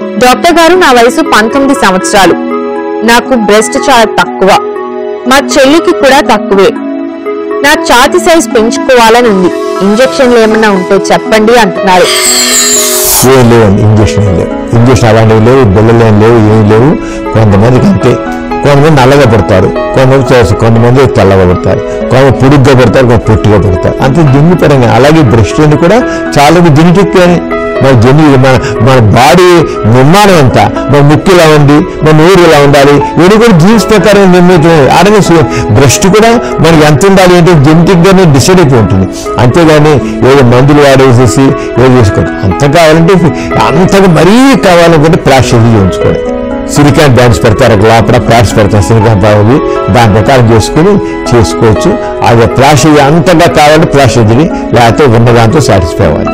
doctor గారు నా వయసు పంతొమ్మిది సంవత్సరాలు నాకు బ్రెస్ట్ చాలా తక్కువ మా చెల్లికి కూడా తక్కువే నా ఛాతి సైజ్ పెంచుకోవాలని ఉంది ఇంజెక్షన్లు ఏమన్నా ఉంటే చెప్పండి అంటున్నారు ఏం లేవండి ఇంజక్షన్ ఏం లేవు ఇంజక్షన్ అలాంటివి లేవు బిళ్ళలు ఏం లేవు ఏం లేవు కొంతమందికి అంతే కొంతమంది నల్లగా పడతారు కొంతమంది చేస్తారు కొంతమంది తెల్లగా పడతారు కొంతమంది పొడుగ్గా పడతారు కొంత పొట్టిగా పడతారు అంతే జన్యు పరంగా అలాగే బ్రెస్ట్ అని కూడా చాలా జెనెటిక్ అని మన జన్యు మన మన బాడీ నిర్మాణం ఎంత మన ముక్కు ఇలా ఉంది మన ఊరు ఇలా ఉండాలి ఇవి కూడా జీన్స్ ప్రకారం నిర్ణయించడం అలాగే బ్రెస్ట్ కూడా మనకి ఎంత ఉండాలి అంటే జెనెటిక్ గానే డిసైడ్ అయిపోయి ఉంటుంది అంతేగాని ఏదో మందులు వాడేసేసి ఏదో చేసుకోవడం అంత కావాలంటే అంతగా మరీ కావాలనుకుంటే ప్లాస్ సర్జరీ చేయించుకోవాలి సిలికాన్ బ్యాండ్స్ పెడతారు అక్కడ లోపల ప్యాడ్స్ పెడతారు సిలికాన్ బాగుంది దాని ప్రకారం చేసుకుని చేసుకోవచ్చు అది ప్లాస్ అంతగా కావాలంటే ప్లాస్ సర్జరీ లేకపోతే ఉన్న దాంతో సాటిస్ఫై అవ్వాలి